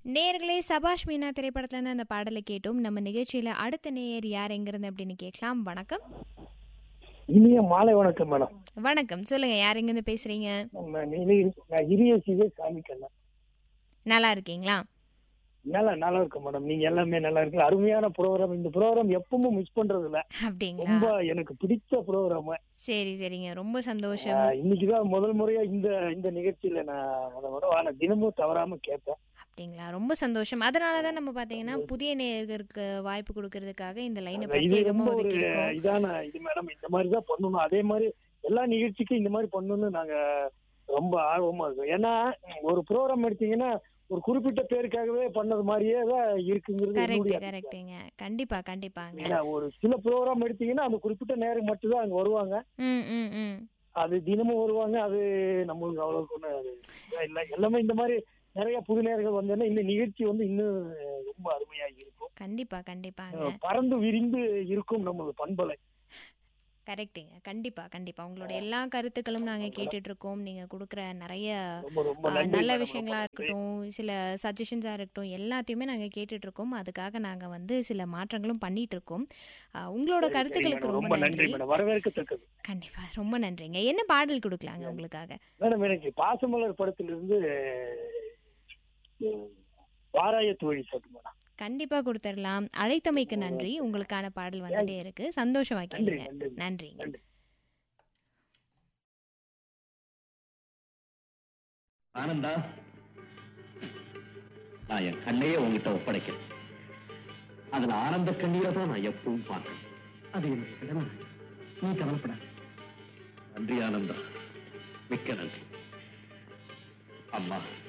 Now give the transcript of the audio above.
நேர்களே சபாஷ் மீனா திரைப்படத்துல இருந்து அந்த பாடலை கேட்டோம் நம்ம நிகழ்ச்சியில அடுத்த நேயர் யார் எங்கிருந்து அப்படின்னு கேட்கலாம் வணக்கம் இனிய மாலை வணக்கம் மேடம் வணக்கம் சொல்லுங்க யார் எங்கிருந்து பேசுறீங்க நம்ம நிலை- நான் இரிய சிவே காமிக்கல நல்லா இருக்கீங்களா நல்லா நல்லா இருக்கும் மேடம் நீங்க எல்லாமே நல்லா இருக்கு அருமையான ப்ரோக்ராம் இந்த ப்ரோக்ராம் எப்பவும் மிஸ் பண்றது இல்ல அப்படிங்களா ரொம்ப எனக்கு பிடிச்ச ப்ரோக்ராம் சரி சரிங்க ரொம்ப சந்தோஷம் இன்னைக்குதான் முதல் முறையா இந்த இந்த நிகழ்ச்சியில நான் அதோட ஆனா தினமும் தவறாம கேட்பேன் அப்படிங்களா ரொம்ப சந்தோஷம் அதனாலதான் நம்ம பாத்தீங்கன்னா புதிய நேயர்களுக்கு வாய்ப்பு கொடுக்கறதுக்காக இந்த லைனை இது பிரத்யேகமா ரொம்ப ஒரு ஒதுக்கியிருக்கோம் இதான இது மேடம் இந்த மாதிரி தான் பண்ணணும் அதே மாதிரி எல்லா நிகழ்ச்சிக்கும் இந்த மாதிரி பண்ணணும்னு நாங்க ரொம்ப ஆர்வமா இருக்கோம் ஏன்னா ஒரு ப்ரோக்ராம் எடுத்தீங்கன்னா ஒரு குறிப்பிட்ட பேருக்காகவே பண்ணது மாதிரியே தான் இருக்குங்கிறது கரெக்ட் என்னுடைய கரெக்டுங்க கண்டிப்பா கண்டிப்பாங்க ஏன்னா ஒரு சில ப்ரோக்ராம் எடுத்தீங்கன்னா அந்த குறிப்பிட்ட நேரம் மட்டும் தான் அங்க வருவாங்க ம் ம் ம் அது தினமும் வருவாங்க அது நம்மளுக்கு அவ்வளவுக்கு ஒண்ணும் அது இதா இல்ல எல்லாமே இந்த மாதிரி நிறைய புது நேரங்கள் வந்தோன்னா இந்த நிகழ்ச்சி வந்து இன்னும் ரொம்ப அருமையா இருக்கும் கண்டிப்பா கண்டிப்பாங்க பறந்து விரிந்து இருக்கும் நம்மளது பண்பலை கரெக்டுங்க கண்டிப்பா கண்டிப்பா உங்களோட எல்லா கருத்துக்களும் நாங்க கேட்டுட்டு இருக்கோம் நீங்க கொடுக்குற நிறைய ரொம்ப ரொம்ப ஆ, நன்றி நல்ல madam. விஷயங்களா ரொம்ப நன்றி. இருக்கட்டும் சில சஜஷன்ஸா இருக்கட்டும் எல்லாத்தையுமே நாங்க கேட்டுட்டு இருக்கோம் அதுக்காக நாங்க வந்து சில மாற்றங்களும் பண்ணிட்டு இருக்கோம் ஆ, உங்களோட சரி, கருத்துக்களுக்கு madam. ரொம்ப நன்றி மேடம் வரவேற்கத்தக்கது கண்டிப்பா ரொம்ப நன்றிங்க என்ன பாடல் கொடுக்கலாங்க உங்களுக்காக மேடம் எனக்கு பாசமலர் படத்திலிருந்து உம், வாராய தோழி சட்டு மேடம் கண்டிப்பா கொடுத்துடலாம் அழைத்தமைக்கு நன்றி உங்களுக்கான பாடல் வந்துட்டே இருக்கு சந்தோஷமா நன்றி கேளுங்க நன்றி நன்றிங்க நன்றி ஆனந்தா நான் என் கண்ணையே உங்ககிட்ட ஒப்படைக்கிறேன் அதுல ஆனந்த கண்ணீரை தான் நான் எப்பவும் பார்க்கிறேன் அது எனக்கு கடமை நீ கவலைப்பட நன்றி ஆனந்தா மிக்க நன்றி அம்மா